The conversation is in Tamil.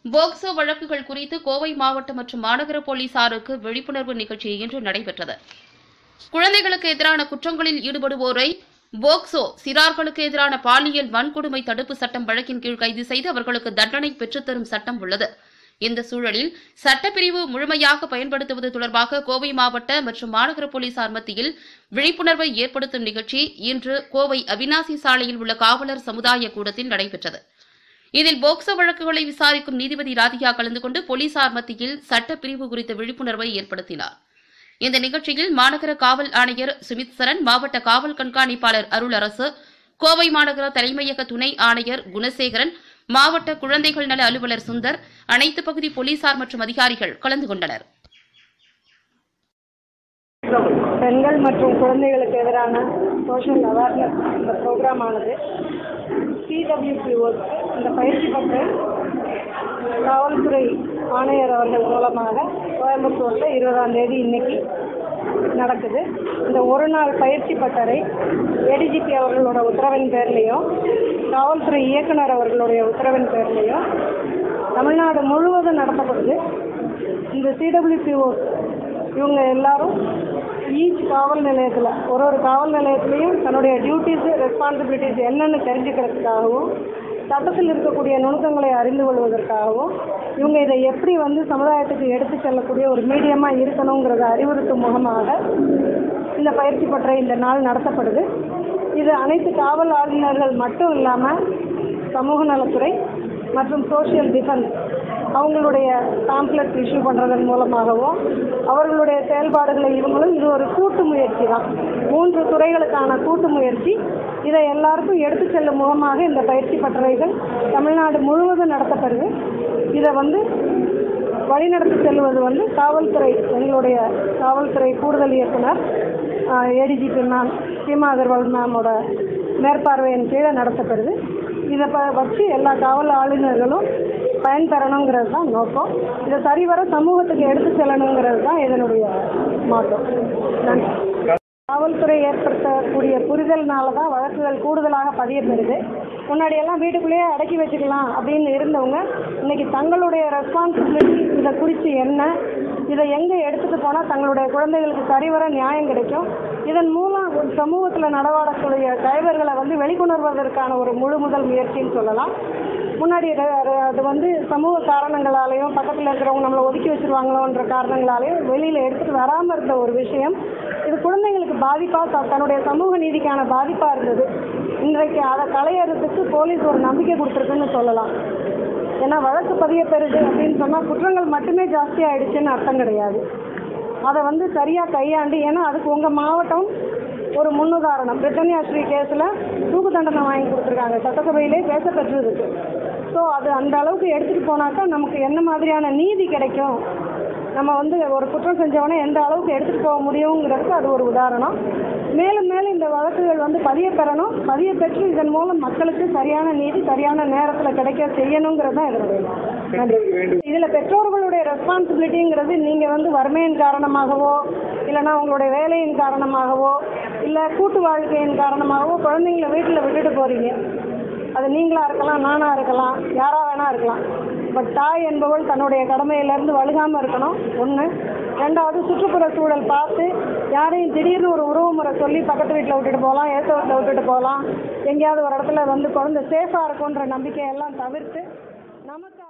போக்சோ வழக்குகள் குறித்து கோவை மாவட்ட மற்றும் மாநகர போலீசாருக்கு விழிப்புணர்வு நிகழ்ச்சி இன்று நடைபெற்றது குழந்தைகளுக்கு எதிரான குற்றங்களில் ஈடுபடுவோரை போக்சோ சிறார்களுக்கு எதிரான பாலியல் வன்கொடுமை தடுப்பு சட்டம் வழக்கின் கீழ் கைது செய்து அவர்களுக்கு தண்டனை பெற்றுத்தரும் சட்டம் உள்ளது இந்த சூழலில் சட்டப்பிரிவு முழுமையாக பயன்படுத்துவது தொடர்பாக கோவை மாவட்ட மற்றும் மாநகர போலீசார் மத்தியில் விழிப்புணர்வை ஏற்படுத்தும் நிகழ்ச்சி இன்று கோவை அவினாசி சாலையில் உள்ள காவலர் சமுதாய கூடத்தில் நடைபெற்றது இதில் போக்சோ வழக்குகளை விசாரிக்கும் நீதிபதி ராதிகா கலந்து கொண்டு போலீசார் மத்தியில் சட்டப்பிரிவு குறித்த விழிப்புணர்வை ஏற்படுத்தினார் இந்த நிகழ்ச்சியில் மாநகர காவல் ஆணையர் சுமித் சரண் மாவட்ட காவல் கண்காணிப்பாளர் அருளரசு கோவை மாநகர தலைமையக துணை ஆணையர் குணசேகரன் மாவட்ட குழந்தைகள் நல அலுவலர் சுந்தர் அனைத்து பகுதி போலீசார் மற்றும் அதிகாரிகள் கலந்து கொண்டனர் பெண்கள் மற்றும் குழந்தைகளுக்கு எதிரான சோஷியல் அவேர்னஸ் இந்த ப்ரோக்ராம் ஆனது சிடபிள்யூபிஓக்கு இந்த பயிற்சி பெற்ற காவல்துறை ஆணையர் அவர்கள் மூலமாக கோயம்புத்தூரில் இருபதாம் தேதி இன்னைக்கு நடக்குது இந்த ஒரு நாள் பயிற்சி பட்டறை ஏடிஜிபி அவர்களோட உத்தரவின் பேர்லேயும் காவல்துறை இயக்குனர் அவர்களுடைய உத்தரவின் பேர்லேயும் தமிழ்நாடு முழுவதும் நடத்தப்படுது இந்த சிடபிள்யூபிஓ இவங்க எல்லாரும் ஈச் காவல் நிலையத்தில் ஒரு ஒரு காவல் நிலையத்துலேயும் தன்னுடைய டியூட்டிஸ் ரெஸ்பான்சிபிலிட்டிஸ் என்னென்னு தெரிஞ்சுக்கிறதுக்காகவும் சட்டத்தில் இருக்கக்கூடிய நுணுக்கங்களை அறிந்து கொள்வதற்காகவும் இவங்க இதை எப்படி வந்து சமுதாயத்துக்கு எடுத்து செல்லக்கூடிய ஒரு மீடியமாக இருக்கணுங்கிறத அறிவுறுத்தும் முகமாக இந்த பயிற்சி பற்ற இந்த நாள் நடத்தப்படுது இது அனைத்து காவல் ஆளுநர்கள் மட்டும் இல்லாமல் சமூக நலத்துறை மற்றும் சோஷியல் டிஃபென்ஸ் அவங்களுடைய பாம்ப்ளெட் இஷ்யூ பண்ணுறதன் மூலமாகவும் அவர்களுடைய செயல்பாடுகளை இவங்களும் இது ஒரு கூட்டு முயற்சி தான் மூன்று துறைகளுக்கான கூட்டு முயற்சி இதை எல்லாருக்கும் எடுத்து செல்லும் முகமாக இந்த பயிற்சி பட்டறைகள் தமிழ்நாடு முழுவதும் நடத்தப்படுது இதை வந்து வழிநடத்தி செல்வது வந்து காவல்துறை எங்களுடைய காவல்துறை கூடுதல் இயக்குனர் ஏடிஜிபி மேம் சீமா அகர்வால் மேமோட மேற்பார்வையின் கீழே நடத்தப்படுது இதை ப வச்சு எல்லா காவல் ஆளுநர்களும் பயன்பெறணுங்கிறது தான் நோக்கம் இதை சரிவர சமூகத்துக்கு எடுத்து செல்லணுங்கிறது தான் இதனுடைய மாற்றம் நன்றி காவல்துறை ஏற்படுத்தக்கூடிய புரிதல்னால தான் வழக்குகள் கூடுதலாக பதியப்பெறுது முன்னாடியெல்லாம் வீட்டுக்குள்ளேயே அடக்கி வச்சுக்கலாம் அப்படின்னு இருந்தவங்க இன்னைக்கு தங்களுடைய ரெஸ்பான்சிபிலிட்டி இதை குறித்து என்ன இதை எங்கே எடுத்துகிட்டு போனால் தங்களுடைய குழந்தைகளுக்கு சரிவர நியாயம் கிடைக்கும் இதன் மூலம் சமூகத்தில் நடவாடக்கூடிய கைவர்களை வந்து வெளிக்கொணர்வதற்கான ஒரு முழு முதல் முயற்சின்னு சொல்லலாம் முன்னாடி ர- ர- அது வந்து சமூக காரணங்களாலேயும் பக்கத்தில் இருக்கிறவங்க நம்மளை ஒதுக்கி வச்சிருவாங்களோன்ற காரணங்களாலேயும் வெளியில் எடுத்துகிட்டு வராமல் இருந்த ஒரு விஷயம் இது குழந்தைங்களுக்கு பாதிப்பாக தன்னுடைய சமூக நீதிக்கான பாதிப்பாக இருந்தது இன்றைக்கு அதை களையறதுக்கு போலீஸ் ஒரு நம்பிக்கை கொடுத்துருக்குன்னு சொல்லலாம் ஏன்னா வழக்கு பதிய பெறுது அப்படின்னு சொன்னால் குற்றங்கள் மட்டுமே ஜாஸ்தி ஆயிடுச்சுன்னு அர்த்தம் கிடையாது அதை வந்து சரியாக கையாண்டு ஏன்னா அதுக்கு உங்கள் மாவட்டம் ஒரு முன்னுதாரணம் பிரிட்டனியா ஸ்ரீ கேஸில் தூக்கு தண்டனை வாங்கி கொடுத்துருக்காங்க சட்டசபையிலே பேசப்பட்டிருக்கு ஸோ அது அந்த அளவுக்கு எடுத்துகிட்டு போனாக்கா நமக்கு என்ன மாதிரியான நீதி கிடைக்கும் நம்ம வந்து ஒரு குற்றம் செஞ்சவொடனே எந்த அளவுக்கு எடுத்துகிட்டு போக முடியுங்கிறதுக்கு அது ஒரு உதாரணம் மேலும் மேலும் இந்த வழக்குகள் வந்து பதிய பெறணும் பதிய பெற்று இதன் மூலம் மக்களுக்கு சரியான நீதி சரியான நேரத்தில் கிடைக்க செய்யணுங்கிறது தான் இதனுடைய நன்றி இதில் பெற்றோர்களுடைய ரெஸ்பான்சிபிலிட்டிங்கிறது நீங்கள் வந்து வறுமையின் காரணமாகவோ இல்லைன்னா உங்களுடைய வேலையின் காரணமாகவோ இல்லை கூட்டு வாழ்க்கையின் காரணமாகவோ குழந்தைங்கள வீட்டில் விட்டுட்டு போகிறீங்க அது நீங்களா இருக்கலாம் நானா இருக்கலாம் யாரா வேணா இருக்கலாம் பட் தாய் என்பவள் தன்னுடைய கடமையிலேருந்து வழுகாமல் இருக்கணும் ஒன்று ரெண்டாவது சுற்றுப்புற சூழல் பார்த்து யாரையும் திடீர்னு ஒரு உறவு முறை சொல்லி பக்கத்து வீட்டில் விட்டுட்டு போகலாம் ஏற்ற வீட்டில் விட்டுட்டு போகலாம் எங்கேயாவது ஒரு இடத்துல வந்து குழந்தை சேஃபாக இருக்குன்ற நம்பிக்கையெல்லாம் தவிர்த்து நமக்கு